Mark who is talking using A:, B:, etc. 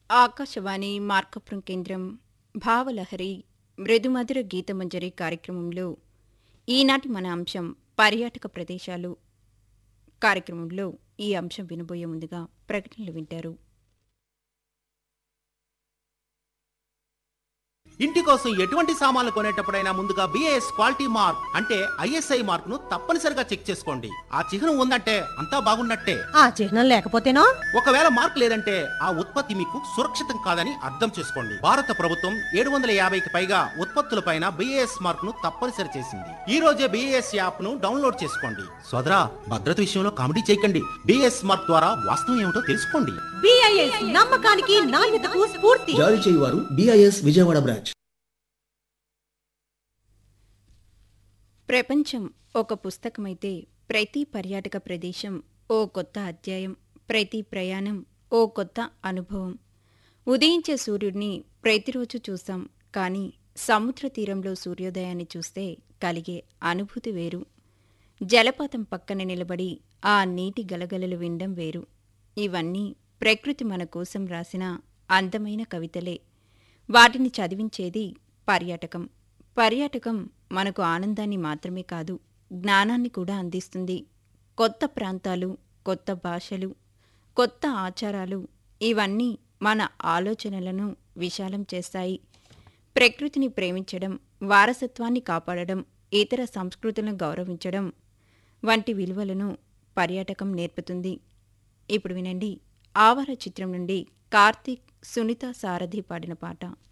A: ఆకాశవాణి మార్కపురం కేంద్రం భావలహరి మృదుమధుర గీతమంజరి కార్యక్రమంలో ఈనాటి మన అంశం పర్యాటక ప్రదేశాలు కార్యక్రమంలో ఈ అంశం వినబోయే ముందుగా ప్రకటనలు వింటారు
B: ఇంటి కోసం ఎటువంటి సామాన్లు కొనేటప్పుడైనా ముందుగా బిఏఎస్ క్వాలిటీ మార్క్ అంటే ఐఎస్ఐ మార్క్ ను తప్పనిసరిగా చెక్ చేసుకోండి ఆ చిహ్నం ఉందంటే అంతా బాగున్నట్టే
C: ఆ చిహ్నం లేకపోతేనో
B: ఒకవేళ మార్క్ లేదంటే ఆ ఉత్పత్తి మీకు సురక్షితం కాదని అర్థం చేసుకోండి భారత ప్రభుత్వం ఏడు వందల యాభైకి పైగా ఉత్పత్తులపైన బిఏఎస్ మార్క్ ను తప్పనిసరి చేసింది ఈ రోజే బిఏఎస్ యాప్ ను డౌన్లోడ్ చేసుకోండి సోదరా భద్రత విషయంలో కామెడీ చేయకండి బిఏఎస్ మార్క్ ద్వారా వాస్తవం ఏమిటో తెలుసుకోండి
C: బిఐఎస్ నమ్మకానికి నాణ్యతకు స్ఫూర్తి
D: జారీ చేయువారు బిఐఎస్ విజయవాడ బ్రాంచ్
A: ప్రపంచం ఒక పుస్తకమైతే ప్రతి పర్యాటక ప్రదేశం ఓ కొత్త అధ్యాయం ప్రతి ప్రయాణం ఓ కొత్త అనుభవం ఉదయించే సూర్యుడిని ప్రతిరోజు చూస్తాం కానీ సముద్ర తీరంలో సూర్యోదయాన్ని చూస్తే కలిగే అనుభూతి వేరు జలపాతం పక్కన నిలబడి ఆ నీటి గలగలలు వినడం వేరు ఇవన్నీ ప్రకృతి మన కోసం రాసిన అందమైన కవితలే వాటిని చదివించేది పర్యాటకం పర్యాటకం మనకు ఆనందాన్ని మాత్రమే కాదు జ్ఞానాన్ని కూడా అందిస్తుంది కొత్త ప్రాంతాలు కొత్త భాషలు కొత్త ఆచారాలు ఇవన్నీ మన ఆలోచనలను విశాలం చేస్తాయి ప్రకృతిని ప్రేమించడం వారసత్వాన్ని కాపాడడం ఇతర సంస్కృతులను గౌరవించడం వంటి విలువలను పర్యాటకం నేర్పుతుంది ఇప్పుడు వినండి ఆవార చిత్రం నుండి కార్తీక్ సునీత సారథి పాడిన పాట